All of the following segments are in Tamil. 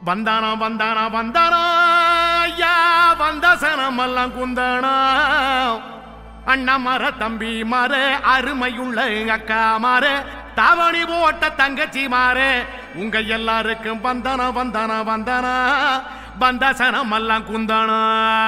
வந்தானா வந்தானா வந்தானா ஐயா வந்த சனமெல்லாம் குந்தானா அண்ணா மர தம்பி மாற அருமையுள்ள அக்கா மாற தாவணி போட்ட தங்கச்சி மாற உங்க எல்லாருக்கும் வந்தானா வந்தானா வந்தானா வந்த சனமெல்லாம் குந்தானா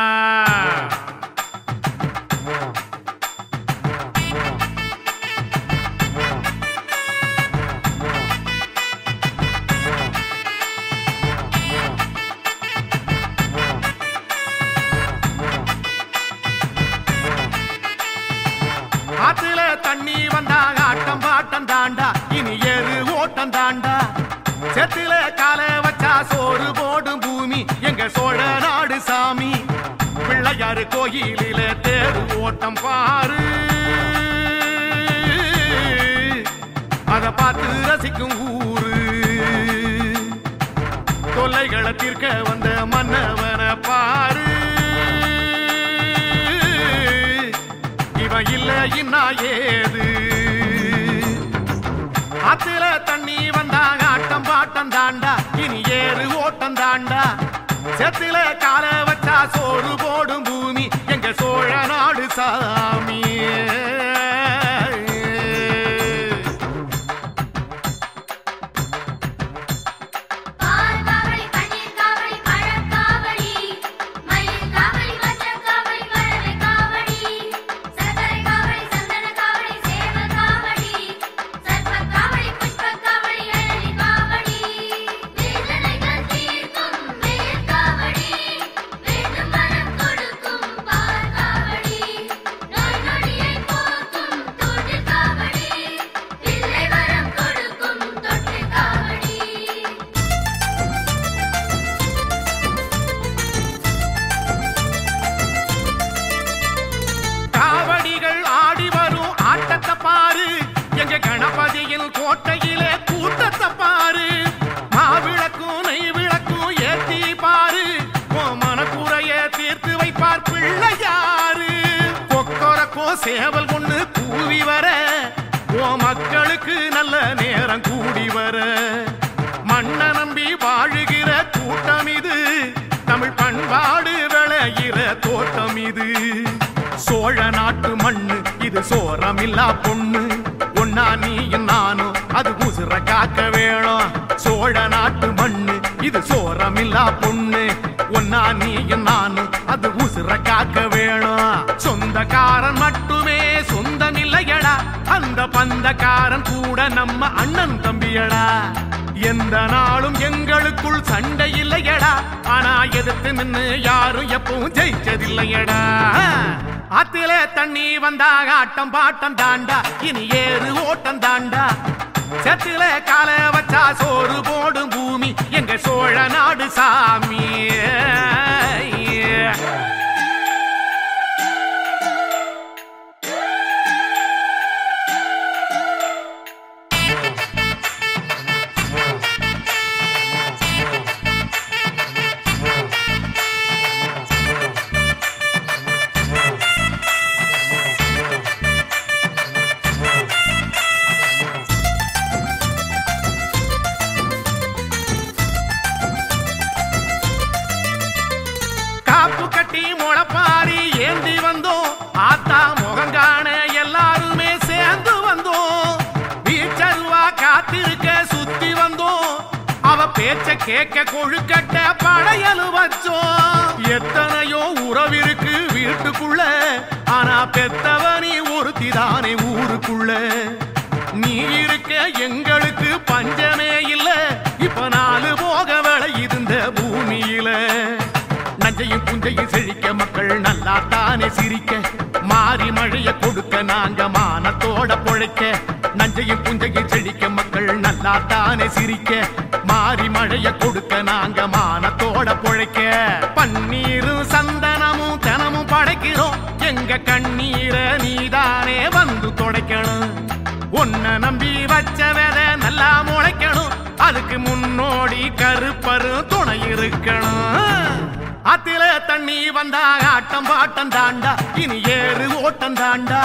ஆத்துல தண்ணி வந்தாங்க ஆட்டம் பாட்டம் தாண்டா இனி ஏறு ஓட்டம் தாண்டா செத்துல கால வச்சா சோறு போடும் பூமி எங்க சோழ நாடு சாமி பிள்ளையாரு கோயிலில தேரு ஓட்டம் பாரு அத பார்த்து ரசிக்கும் ஊரு தொல்லைகளை தீர்க்க வந்த மன்னவனை பாரு இவன் இல்ல இன்னா ஏது ஆத்துல தண்ணி வந்தாங்க ஆட்டம் பாட்டம் தாண்டா இனி ஏறு ஓட்டம் தாண்டா செத்துல கால வச்சா சோறு போடும் பூமி எங்க சோழ நாடு சாமி பால் காவடி பன்னீர் காவடி பழக் காவடி மயில் காவடி மச்சக் காவடி மரவை காவடி சர்க்கரை காவடி சந்தன காவடி சேவ காவடி சர்ப்ப காவடி புஷ்ப காவடி அழகி காவடி வேதனைகள் தீர்க்கும் வேர் காவடி வேண்டும் வரம் கொடுக்கும் பால் காவடி நோய் நொடியை போக்கும் தோட்டு காவடி பிள்ளை வரம் கொடுக்கும் தொட்டு காவடி காவடிகள் ஆடி வரும் ஆட்டத்தை பாரு எங்க கணபதியின் கோட்டையிலே கூட்டத்தை பாரு மாவிளக்கும் நெய் விளக்கும் ஏத்தி பாரு உன் மனக்குறைய தீர்த்து வைப்பார் பிள்ளையாரு கொக்கரக்கோ சேவல் ஒண்ணு கூவி வர உன் மக்களுக்கு நல்ல நேரம் கூடி வர மண்ண நம்பி வாழுகிற கூட்டம் இது தமிழ் பண்பாடு விளைகிற தோட்டம் இது சோழ நாட்டு மண்ணு இது சோரமில்லா பொண்ணு ஒன்னா நீயும் நானும் அது உசுர காக்க வேணும் சோழ நாட்டு மண்ணு இது சோரமில்லா பொண்ணு ஒன்னா நீயும் நானும் அது உசுர காக்க வேணும் சொந்தக்காரன் மட்டுமே சொந்தம் இல்லையடா அந்த பந்தக்காரன் கூட நம்ம அண்ணன் தம்பியடா எந்த நாளும் எங்களுக்குள் சண்டை இல்லையடா ஆனா எதிர்த்து நின்னு யாரும் எப்பவும் ஜெயிச்சதில்லையடா ஆத்தில தண்ணி வந்தாக ஆட்டம் பாட்டம் தாண்டா இனி ஏறு ஓட்டம் தாண்டா செத்துல கால வச்சா சோறு போடும் பூமி எங்க சோழ நாடு சாமி காப்பு கட்டி முளப்பாரி ஏந்தி வந்தோம் ஆத்தா முகங்கான எல்லாருமே சேர்ந்து வந்தோம் வீச்சருவா காத்திருக்க சுத்தி வந்தோம் அவ பேச்ச கேட்க கொழுக்கட்ட படையலு வச்சோம் எத்தனையோ உறவிருக்கு வீட்டுக்குள்ள ஆனா பெத்தவனி ஒருத்தி தானே ஊருக்குள்ள நீ இருக்க எங்களுக்கு பஞ்சமே இல்ல இப்ப நாலு போக விளையுது இந்த பூமியில நஞ்சையும் புஞ்சையும் செழிக்க மக்கள் நல்லா தானே சிரிக்க மாறி மழைய கொடுக்க நாங்க மானத்தோட பொழைக்க நஞ்சையும் புஞ்சையும் செழிக்க மக்கள் நல்லா தானே சிரிக்க மாறி மழைய கொடுக்க நாங்க மானத்தோட பொழைக்க பன்னீரும் சந்தனமும் தனமும் படைக்கிறோம் எங்க கண்ணீரை நீதானே வந்து தொடைக்கணும் உன்னை நம்பி வச்ச விதை நல்லா முளைக்கணும் அதுக்கு முன்னோடி கருப்பரு துணை இருக்கணும் ஆத்தில தண்ணி வந்தா ஆட்டம் பாட்டம் தாண்டா இனி ஏறு ஓட்டம் தாண்டா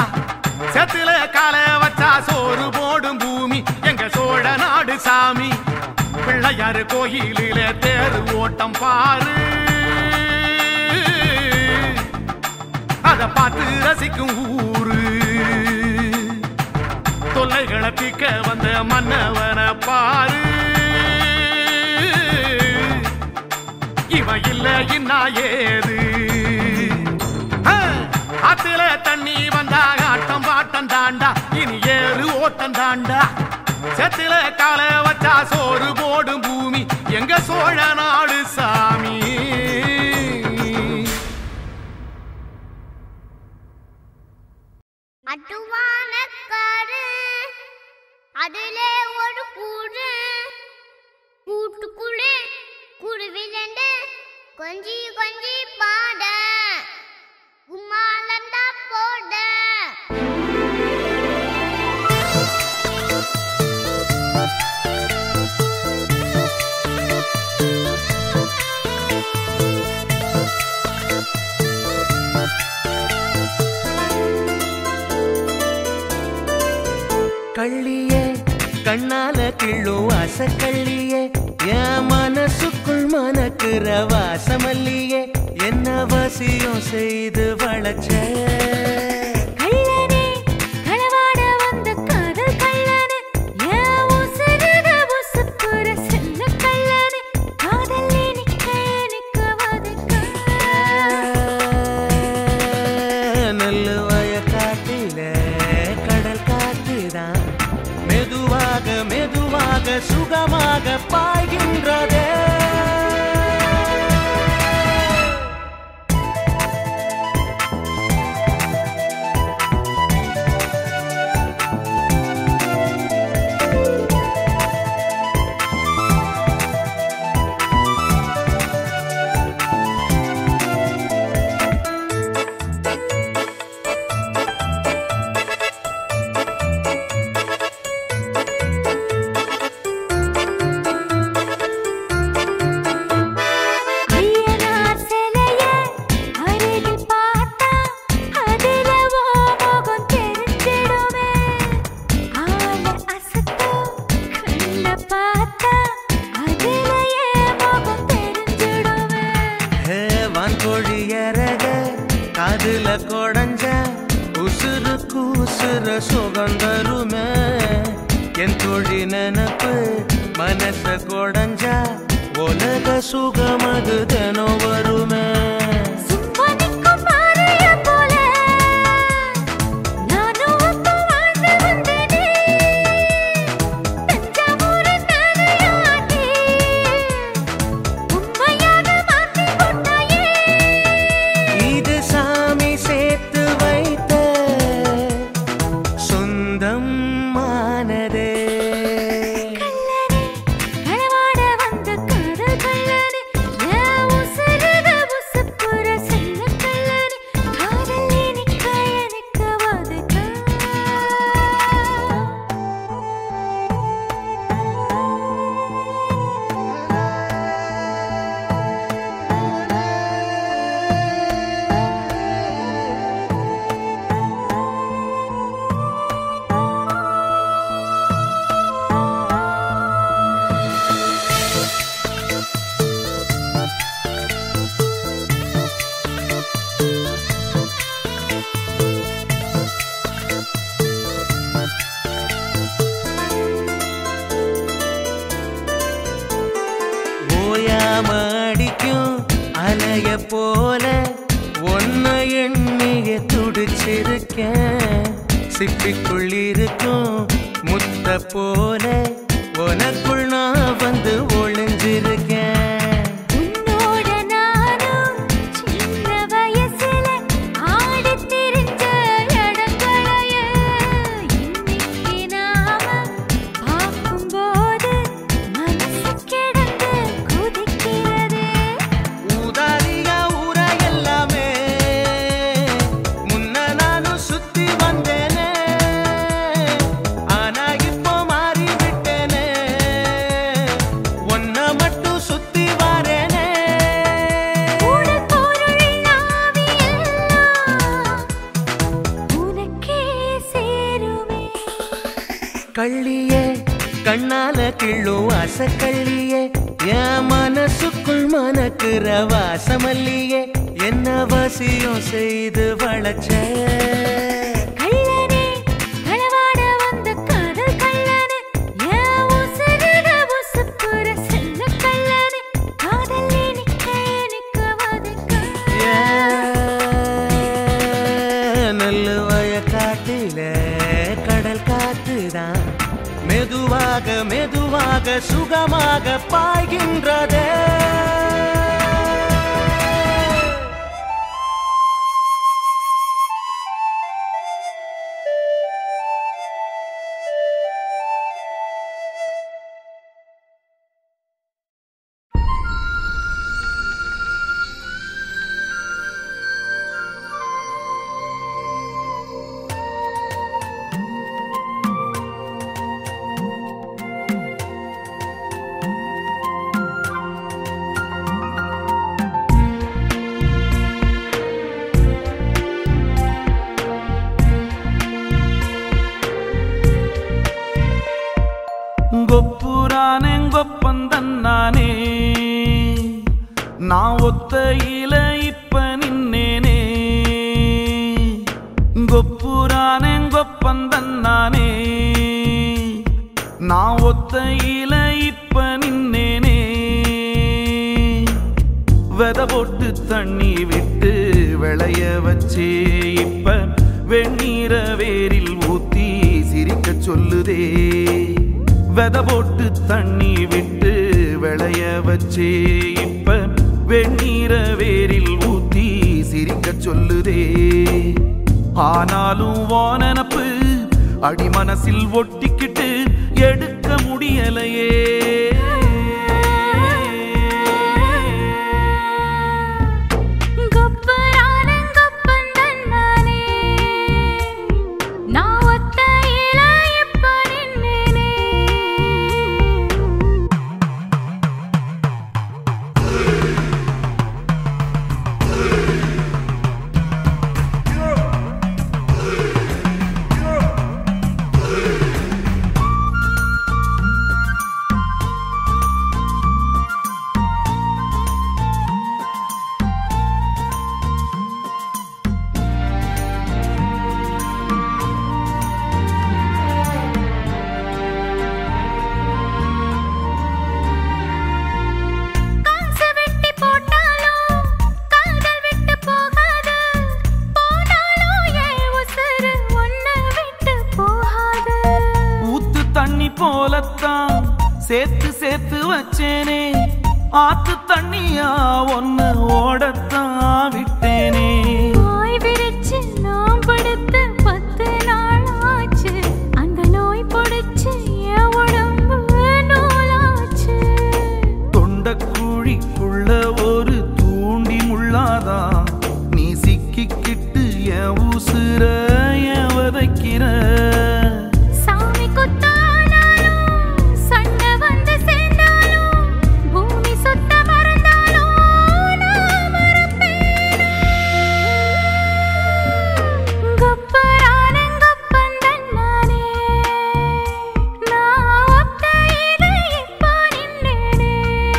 செத்துல கால வச்சா சோறு போடும் பூமி எங்க சோழ நாடு சாமி பிள்ளையாரு கோயிலிலே தேர் ஓட்டம் பாரு அத பார்த்து ரசிக்கும் ஊரு தொல்லைகளை தீக்க வந்த மன்னவனை பாரு இவன் இல்ல இன்னா ஏது ஆ, ஆத்துல தண்ணி வந்தா ஆட்டம் பாட்டம் தாண்டா இனி ஏறு ஓட்டம் தாண்டா செத்துல கால வச்சா சோறு போடும் பூமி எங்க சோழ நாடு சாமி அதுவான காரு அதிலே ஒரு கூடு கூட்டுக்குள்ளே குருவிலண்டு கொஞ்சி கொஞ்சி பாட கும்மாலந்தா போட கள்ளியே கண்ணால கிள்ளும் வாசக்கள்ளியே என் மனசுக்குள் மணக்குற வாசமல்லியே என்ன வசியம் செய்து வளச்ச கள்ளனே களவாட வந்த காதல் கள்ளனே ஏன் உசுருக உசுப்புற செல்ல கள்ளனே காதலே நிக்க நிக்க வதக்க நெல்லு வய காத்தில கடல் காத்துதான் மெதுவாக மெதுவாக சுகமாக பாய்கின்றதே ஐயனார் சிலைய அருகில் பார்த்தா அதில ஓ முகம் தெரிஞ்சிடுமே ஆள அசத்தும் கண்ண பார்த்தா அதில என் முகம் தெரிஞ்சிடுமே ஹே, வான்கோழி இறக காதுல கொடஞ்ச உசுறு கூசுற சுகந்தருமே என் தோழி நினப்பு மனச கொடஞ்சா உலக சுகமது தினம் வருமே சும்மா நிற்கும் பாறைய போல நானும் ஒத்து வாழ்ந்து வந்தேனே தஞ்சாவூர் நானையாட்டி உண்மையாக மாத்தி கொண்டாயே இது சாமி சேர்த்து வைத்த சொந்தம் மானதே கள்ளனே களவாட வந்த காதல் கள்ளனே ஏன் உசுருக உசுப்புற செல்ல கள்ளனே காதலே நிக்க நிக்க வதக்க ஓயாம அடிக்கும் அலைய போல ஒன்ன எண்ணிய துடிச்சிருக்கேன் சிப்பிக்குள் இருக்கும் முத்த போல உனக்குள் நான் வந்து ஒளிஞ்சிருக்கேன் உன்னோட நானும் சின்ன வயசுல ஆடித் திரிஞ்ச இடங்களைய இன்னைக்கு நாம பார்க்கும்போது மனசு கிடந்து குதிக்கிறதே ஊதாரியா ஊர எல்லாமே முன்ன நானும் சுத்தி வந்தேனே ஆனா இப்போ மாறி விட்டேனே ஒன்ன மட்டும் சுத்தி வரேனே உடல் பொருள் ஆவியெல்லாம் உனக்கே சேருமே கள்ளியே கண்ணால கிள்ளும் அசக்கள்ளியே என் மனசுக்குள் மனக்குற வாசமல்லியே என்ன வசியம் செய்து வளச்ச கள்ளனே களவாட வந்த காதல் கள்ளனே என் உசுருக உசுப்புற செல்ல கள்ளனே காதல் நிக்க நிக்க வதக்க நல்ல வய காட்டில கடல் காத்துதான் மெதுவாக மெதுவாக சுகமாக பாய்கின்றதே ಗೊಪ್ಪುರಾನೆ ಗೊಪ್ಪಂದನ್ನಾನೆ ನಾ ಒತ್ತೈಲ ಇಪ್ಪ ನಿನ್ನೇನೆ ಗೊಪ್ಪುರಾನೆ ಗೊಪ್ಪಂದನ್ನಾನೆ ನಾ ஒத்தையில இப்ப நின்னேனே வித போட்டு தண்ணி விட்டு விளைய வச்சே இப்ப வெந்நீர வேரில் ஊத்தி சிரிக்க சொல்லுதே வித போட்டு தண்ணி விட்டு விளைய வச்சே இப்ப வெந்நீர வேரில் ஊத்தி சிரிக்க சொல்லுதே ஆனாலும் வானனப்பு அடி மனசில் ஒட்டிக்கிட்டு எடுக்க முடியலையே ಗೊಬ್ಬರಾನೆ ಗೊಪ್ಪಂದನ್ನಾನೆ ನಾ ಒತ್ತೈಲ ಇಪ್ಪ ನಿನ್ನೇನೆ காசு வெட்டி போட்டாலும் காதல் விட்டு போகாது போனாலும் என் உசுரு உன்னை விட்டு போகாது ஊத்து தண்ணி போலத்தான் சேர்த்து சேர்த்து வச்சேனே ஆத்து தண்ணியா ஒன்னு ஓடத்தான் விட்டேனே நோய் விரிச்சு நான் படுத்து பத்து நாள் ஆச்சு அந்த நோய் பிடிச்சு என் உடம்பு நூலாச்சு தொண்டக்குழிக்குள்ள ஒரு தூண்டி முள்ளாதான் நீ சிக்கிக்கிட்டு என் உசுர என் வதைக்கிற சாமி குத்தானாலும் சண்டை வந்து சேர்ந்தாலும் பூமி சுத்த மறந்தாலும் நான் மறப்பேனா? கப்பரானன் கப்பந்தன்னானே, நான் ஒத்தையில இப்போ நின்னேனே.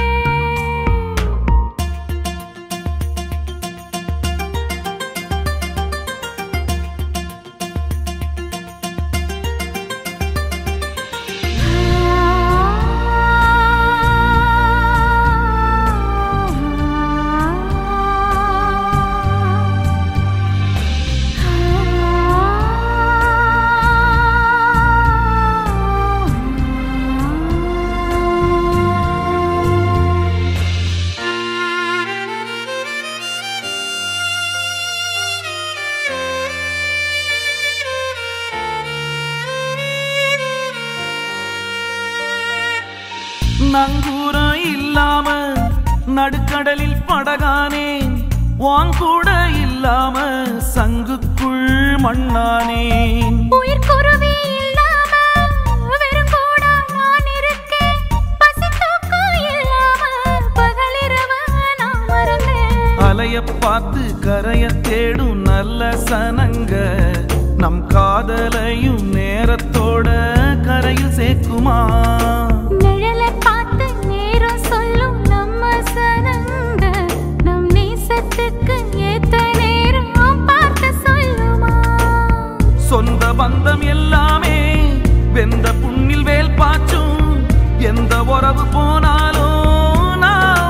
நங்கூரம் இல்லாம நடுக்கடலில் படகானேன் வான் கூட இல்லாம சங்குக்குள் மண்ணானேன் உயிர்க்குருவி இல்லாம வெறும் கூடா நான் இருக்கேன். பசித்தூக்கம் இல்லாம பகலிரவு நான் மறந்தேன். அலைய பார்த்து கரைய தேடும் நல்ல சனங்க நம் காதலையும் நேரத்தோட கரையில் சேர்க்க இருக்குமா நிழலை பார்த்து நேரம் சொல்லும் நம்ம சனங்க நம் நேசத்துக்கு ஏத்த நேரம் பார்த்து சொல்லுமா சொந்த பந்தம் எல்லாமே வெந்த புண்ணில் வேல் பாய்ச்சும் எந்த உறவு போனாலும் நான்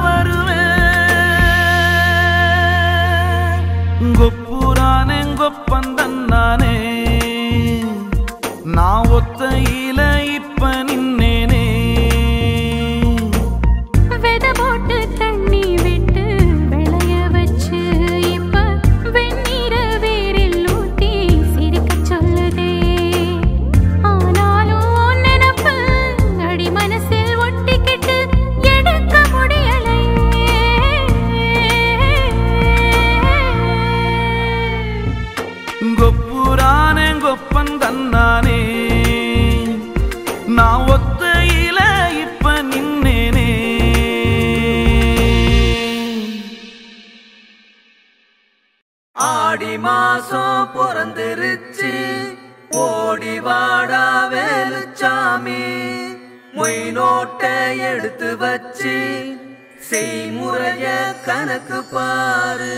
வருவேன் கொப்புரானே கொப்பந்தன்னானே நான் ஒத்தையில இப்ப நின்னேனே விதை போட்டு தண்ணி விட்டு விளைய வச்சு இப்ப வெந்நீர வேரில் ஊத்தி சிரிக்கச் சொல்லுதே ஆனாலும் உன் நினப்பு அடி மனசில் ஒட்டிக்கிட்டு எடுக்க முடியலை கொப்புரானே கொப்பந்தன்னானே நான் ஒத்தையில இப்ப நின்னேனே ஆடி மாசம் பிறந்திருச்சு ஓடி வாடா வேலுச்சாமி மொய் நோட்டை எடுத்து வச்சு செய்முறைய கணக்கு பாரு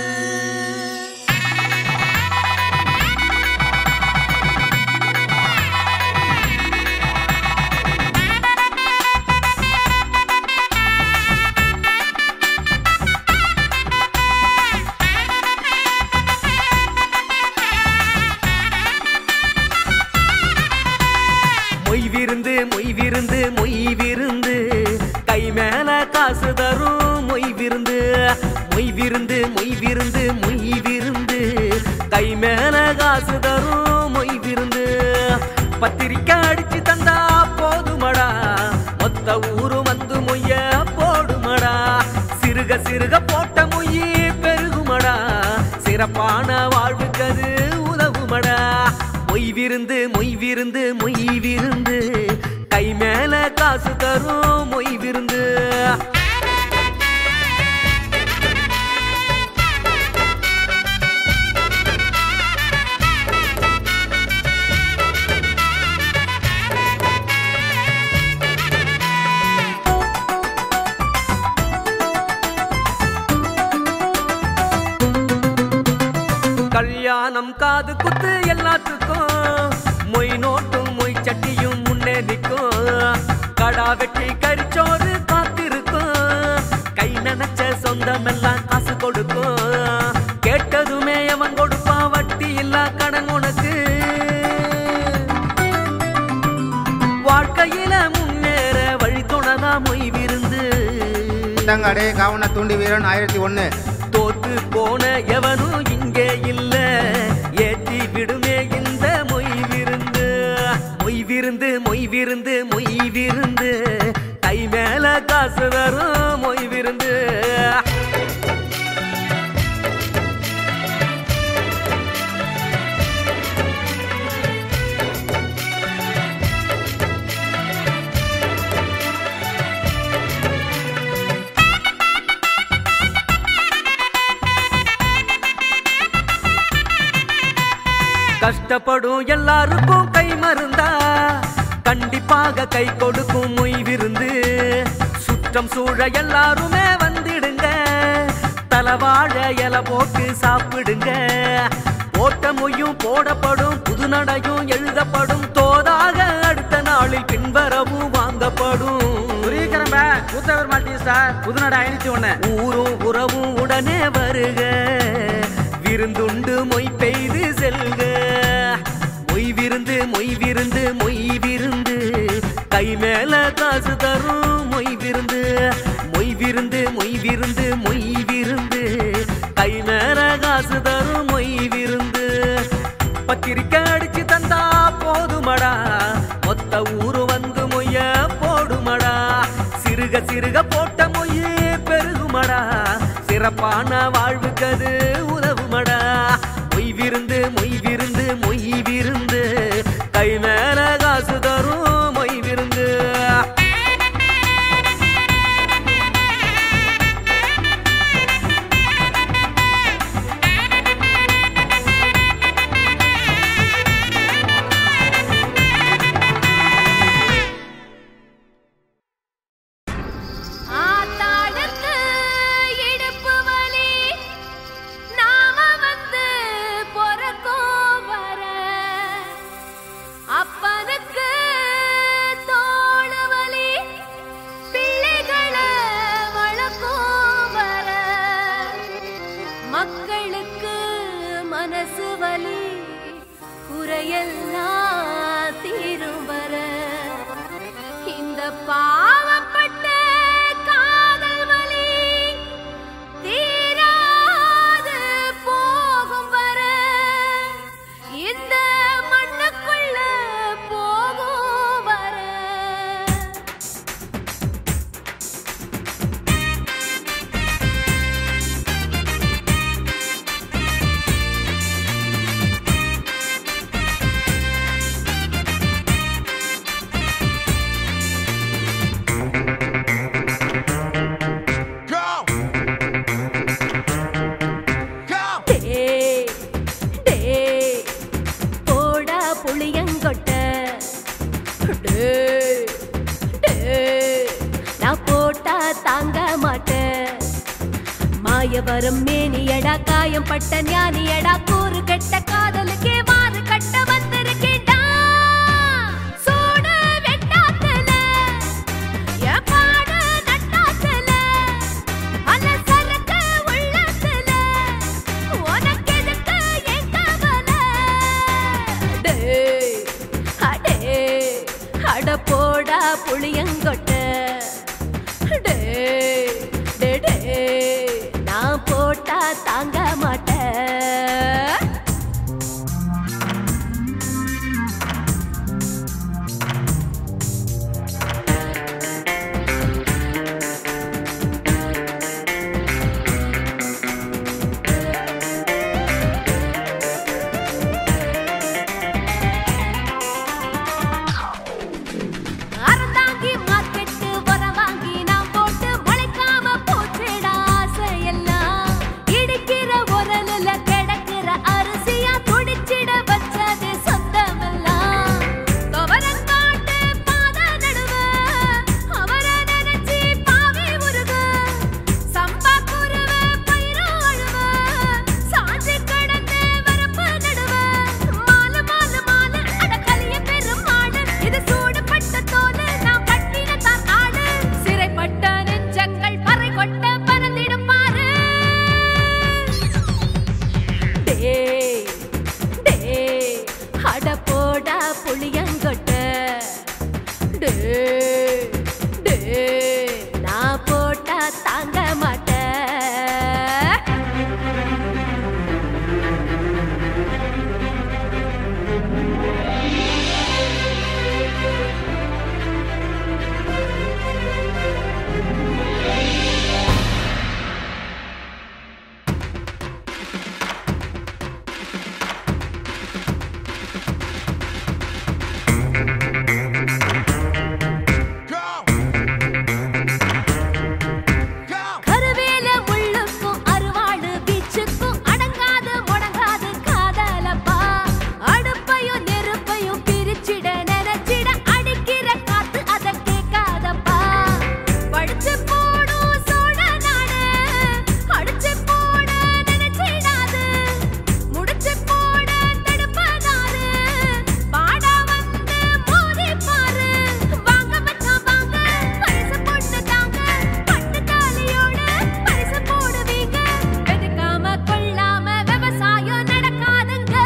மொய் விருந்து மொய் விருந்து மொய் விருந்து கை மேல காசு தரும் மொய் விருந்து மொய் விருந்து மொய் விருந்து மொய் விருந்து கை மேல காசு தரும் மொய் விருந்து பத்திரிக்கை அடிச்சு தந்தா போதுமடா மொத்த ஊரு வந்து மொய்ய போடுமடா சிறுக சிறுக போட்ட மொய்யி பெருகுமடா சிறப்பான வாழ்வுக்கு அது உதவுமடா மொய் விருந்து மொய் விருந்து மொய் விருந்து கை மேல காசு தரும் மொய் விருந்து கல்யாணம் காது குத்து எல்லாத்துக்கும் மொய் நோட்டும் மொய் சட்டியும் முன்னே நிற்கும் கடா வெட்டி கரிச்சோறு காத்திருக்கும் கை நினைச்ச சொந்தம் எல்லாம் காசு கொடுக்கும் கேட்டதுமே அவன் கொடுப்பான் வட்டி இல்லா கடன் உனக்கு வாழ்க்கையில முன்னேற வழி துணதா மொய் விருந்து தங்கடே கவன தூண்டி வீரன் ஆயிரத்தி ஒன்று தோத்து போன எவனும் இங்கே இல்ல ஏற்றி விடுமே இந்த மொய் விருந்து மொய் விருந்து மொய் விருந்து மொய் விருந்து கை மேல காசு தரும் மொய் விருந்து கஷ்டப்படும் எல்லாருக்கும் கை மருந்தா கண்டிப்பாக கை கொடுக்கும் மொய் விருந்து சுற்றம் சூழ எல்லாருமே வந்திடுங்க தலவாழ இல போட்டு சாப்பிடுங்க போட்ட மொய்யும் போடப்படும் புது நடையும் எழுதப்படும் தோதாக அடுத்த நாளில் பின்வரவும் வாங்கப்படும் புரியுக்கிறம்ப கூத்தவர் மாட்டி சார் புதுநாடு ஐநூத்தி ஒன்று ஊரும் உறவும் உடனே வருக விருந்துண்டு மொய் பெய்து செல்க மொய் விருந்து மொய் விருந்து மொய் விருந்து கை மேல காசு தரும் மொய் விருந்து மொய் விருந்து மொய் விருந்து மொய் விருந்து கை மேல காசு தரும் மொய் விருந்து பத்திரிக்கை அடிச்சு தந்தா போதுமடா மொத்த ஊரு வந்து மொய்ய போடுமடா சிறுக சிறுக போட்ட மொய்யே பெருகுமடா சிறப்பான வாழ்வுக்கு அது உதவுமடா மொய் விருந்து மொய் விருந்து மொய் விருந்து கை மேல காசு தரும் மொய் விருந்து பாவப்பட்ட காதல் வலி தீராது போகும் வர இந்த மண்ணுக்குள்ள போகும் வர டேய், டேய், போடா புளியங்கொட்ட. டேய், டேய், நான் போட்டா தாங்க மாட்டேன் மாயவரம் மேனியடா காயம் பட்ட ஞானியடா கூறு கெட்ட காதலுக்கே மாறு கட்ட வந்திருக்கேன்டா சூடு வெட்டாத்துல என் பாடு நட்டாத்துல அந்த சரக்கு உள்ளத்துல உனக்கு எதுக்கு என் கவலை டேய் அடே அட போடா புளியங்கொட்ட டேய் டே டேய் நான் போட்டா தாங்க மாட்டேன் அறந்தாங்கி மார்க்கெட்டு வர வாங்கி நான் போட்டு முளைக்காம போச்சுடா ஆசையெல்லாம் இடிக்கிற உரலுல கிடக்கிற அரிசியா துடிச்சிட வச்சது சொந்தமெல்லாம் துவரங்காட்டு பாத நடுவ அவரை நினைச்சி பாவி முருக சம்பா குருவ பயிரோ அழுவ சாஞ்சு கடந்து வரப்பு நடுவ மாலு மாலு மாலு அட கலிய பெரும் மாடு இது சூடுபட்ட தோலு நான் கட்டின தான் ஆடு சிறைப்பட்ட நெஞ்சங்கள் பறை கொட்ட பறந்திடும் பாரு டேய் டேய் அட போடா புளியங்கொட்ட டேய் டேய் நான் போட்டா தாங்க மாட்டேன் கருவேல முள்ளுக்கும் அருவாடு வீச்சுக்கும் அடங்காது முடங்காது காதலப்பா அடுப்பையும் நெருப்பையும் பிரிச்சிட நினைச்சிட அடிக்கிற காத்து அத கேட்காதப்பா படிச்சு போடும் சோழ நாடு அடிச்சு போட நினைச்சிடாது முடிச்சு போட தடுப்பதாரு பாடா வந்து மோதி பாரு வாங்க மச்சான் வாங்க பரிசு பொண்ணு தாங்க பட்டு தாலியோட பரிசு போடுவீங்க எதுக்காம கொள்ளாம விவசாயம் நடக்காதுங்க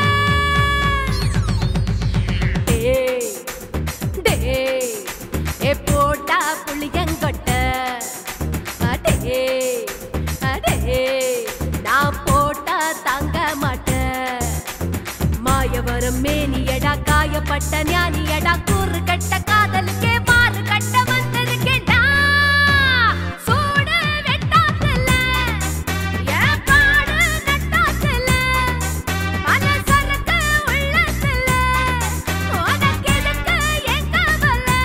டேய் டேய் ஏ போட்டா புளியங்கொட்ட அடே அடே நான் போட்டா தாங்க மாட்டேன் மாயவரம் மேனியடா காயப்பட்ட ஞானியடா கூறு கட்ட காதலுக்கே மாறு கட்ட வந்திருக்கேன்டா சூடு வெட்டாத்துல என் பாடு நட்டாத்துல பல சரக்கு உள்ளத்துல உனக்கு எதுக்கு என் கவலை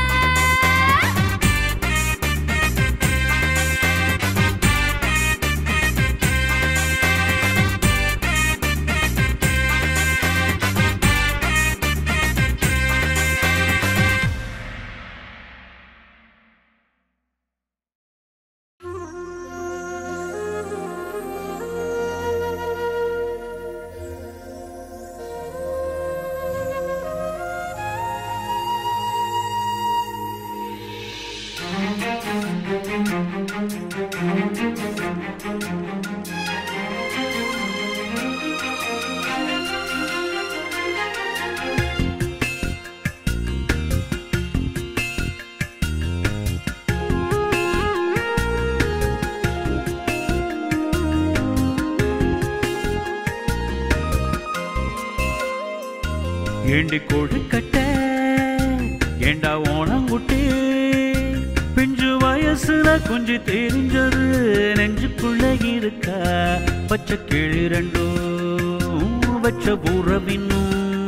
ஏண்டி கொழுக்கட்ட ஏண்டா ஓணங்குட்டி பிஞ்சு வயசுல கொஞ்சம் தெரிஞ்சது நெஞ்சுக்குள்ள இருக்கா பச்சை கிளி ரெண்டும் வச்ச உறவினும்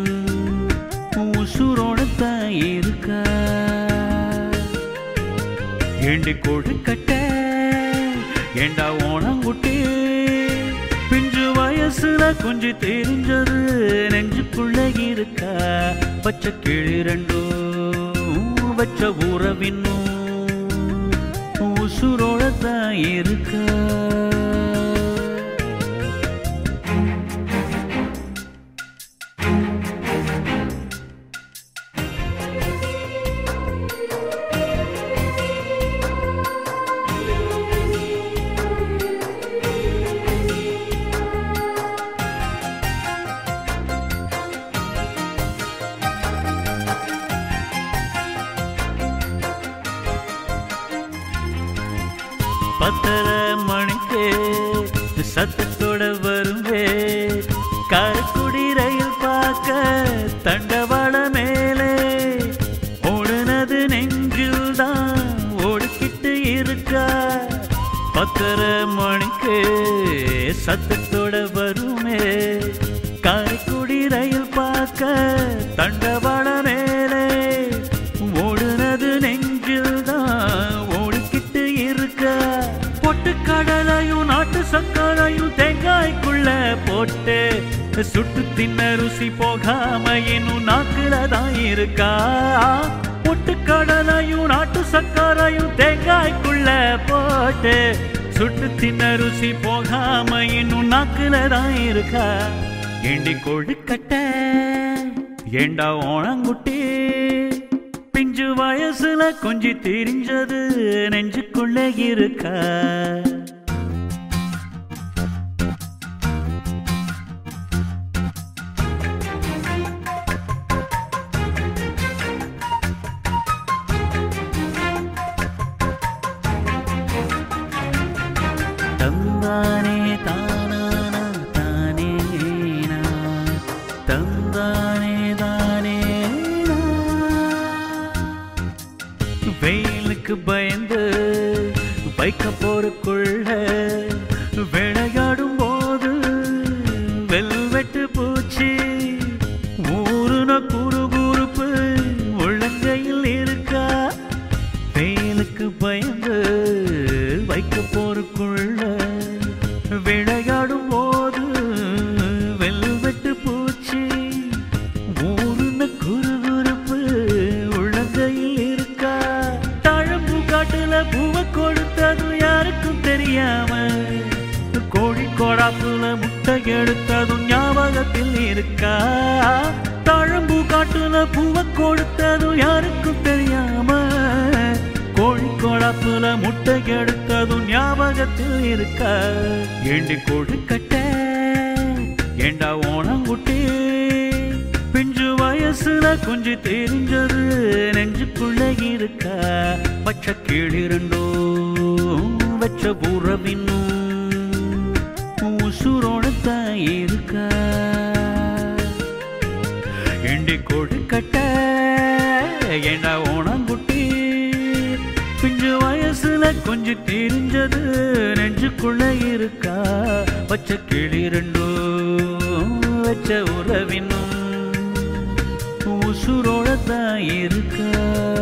உசுரோடத்தான் இருக்கா ஏண்டி கொழுக்கட்ட ஏண்டா ஓணங்குட்டி பிஞ்சு வயசுல கொஞ்சம் தெரிஞ்சது நெஞ்சுக்குள்ள இருக்கா பச்சை கிளி ரெண்டும் வச்ச உறவினும் உசுரோடத்தான் இருக்கா பத்தரை மணிக்கு சத்தத்தோட வருவே காரைக்குடி ரயில் பார்க்க தண்டவாள மேலே ஓடுனது நெஞ்சில் தான் ஓடிக்கிட்டு இருக்கா பத்தரை மணிக்கு சத்தத்தோட வருமே காரைக்குடி ரயில் பார்க்க தண்டவாள மேலே ஓடுனது நெஞ்சில் தான் ஓடிக்கிட்டு இருக்க பொட்டுக்கடலையும் நாட்டு சக்கரையும் தேங்காய்க்குள்ள போட்டு சுட்டு தின்ன ருசி போகாம இன்னும் நாக்குல தான் இருக்கா பொட்டுக்கடலையும் நாட்டு சக்கரையும் தேங்காய்க்குள்ள போட்டு சுட்டு தின்ன ருசி போகாம இன்னும் நாக்குல தான் இருக்கா ஏண்டி கொழுக்கட்ட ஏண்டா ஓணங்குட்டி பிஞ்சு வயசுல கொஞ்சம் தெரிஞ்சது நெஞ்சுக்குள்ள இருக்கா தந்தானே தானானா தானே நா. தந்தானே தானே நா. வெயிலுக்கு பயந்து பைக்க போறக்குள்ள விளையாடும் போது வெல்வெட்டு பூச்சி ஊருன குறுகுறுப்பு உள்ளங்கையில் இருக்கா வெயிலுக்கு பயந்து வைக்க போறக்குள்ள விளையாடும் போது வெல்வெட்டு பூச்சி ஊருன குறுகுறுப்பு உள்ளங்கையில் இருக்கா தழம்பு காட்டுல பூவை கொடுத்தது யாருக்கும் தெரியாம கோழி கோடாப்புல முட்டை எடுத்ததும் ஞாபகத்தில் இருக்கா தழம்பு காட்டுல பூவை கொடுத்ததும் யாருக்கும் தெரியாம கோழி கோடாப்புல முட்டை எடுத்ததும் ஞாபகத்தில் இருக்கா ஏண்டி கொழுக்கட்ட ஏண்டா ஓணங்குட்டி பிஞ்சு வயசுல கொஞ்சம் தெரிஞ்சது நெஞ்சுக்குள்ள இருக்கா பச்சை கீழ் ரெண்டும் வச்ச உறவினும் உசுரோடத்தான் இருக்கா எண்டி கொடுக்கட்ட ஏண்டா ஓணங்குட்டி பிஞ்சு வயசுல கொஞ்சம் தெரிஞ்சது நெஞ்சுக்குள்ள இருக்கா பச்சை கிளி ரெண்டும் வச்ச உறவினும் உசுரோட தான் இருக்கா